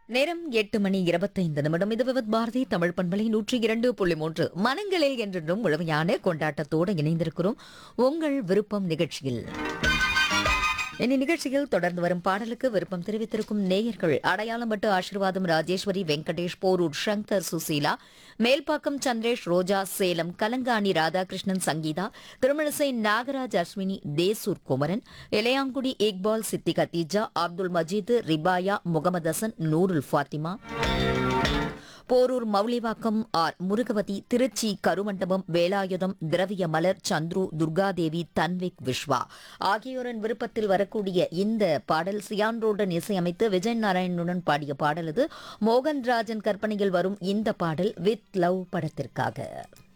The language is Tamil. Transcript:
நேரம் எட்டு மணி இருபத்தைந்து நிமிடம் இது விவத் பாரதி தமிழ் பண்பலை நூற்றி இரண்டு புள்ளி மூன்று மனங்களில் என்றென்றும் முழுமையான கொண்டாட்டத்தோடு இணைந்திருக்கிறோம் உங்கள் விருப்பம் நிகழ்ச்சியில் இனி நிகழ்ச்சியில் தொடர்ந்து வரும் பாடலுக்கு விருப்பம் தெரிவித்திருக்கும் நேயர்கள் அடையாளம்பட்டு ஆசீர்வாதம் ராஜேஸ்வரி வெங்கடேஷ் போரூர் சங்கர் சுசீலா மேல்பாக்கம் சந்திரேஷ் ரோஜா சேலம் கலங்காணி ராதாகிருஷ்ணன் சங்கீதா திருமணிசை நாகராஜ் அஸ்வினி தேசூர் குமரன் இளையாங்குடி இக்பால் சித்தி கத்தீஜா அப்துல் மஜீத் ரிபாயா முகமது ஹசன் நூருல் ஃபாத்திமா போரூர் மௌலிவாக்கம் ஆர் முருகவதி திருச்சி கருமண்டபம் வேலாயுதம் திரவிய மலர் சந்துரு துர்காதேவி தன்விக் விஸ்வா ஆகியோரின் விருப்பத்தில் வரக்கூடிய இந்த பாடல் சியான் ரோடன் இசையமைத்து விஜய் நாராயணனுடன் பாடிய பாடல் இது மோகன்ராஜன் கற்பனையில் வரும் இந்த பாடல் வித் லவ் படத்திற்காக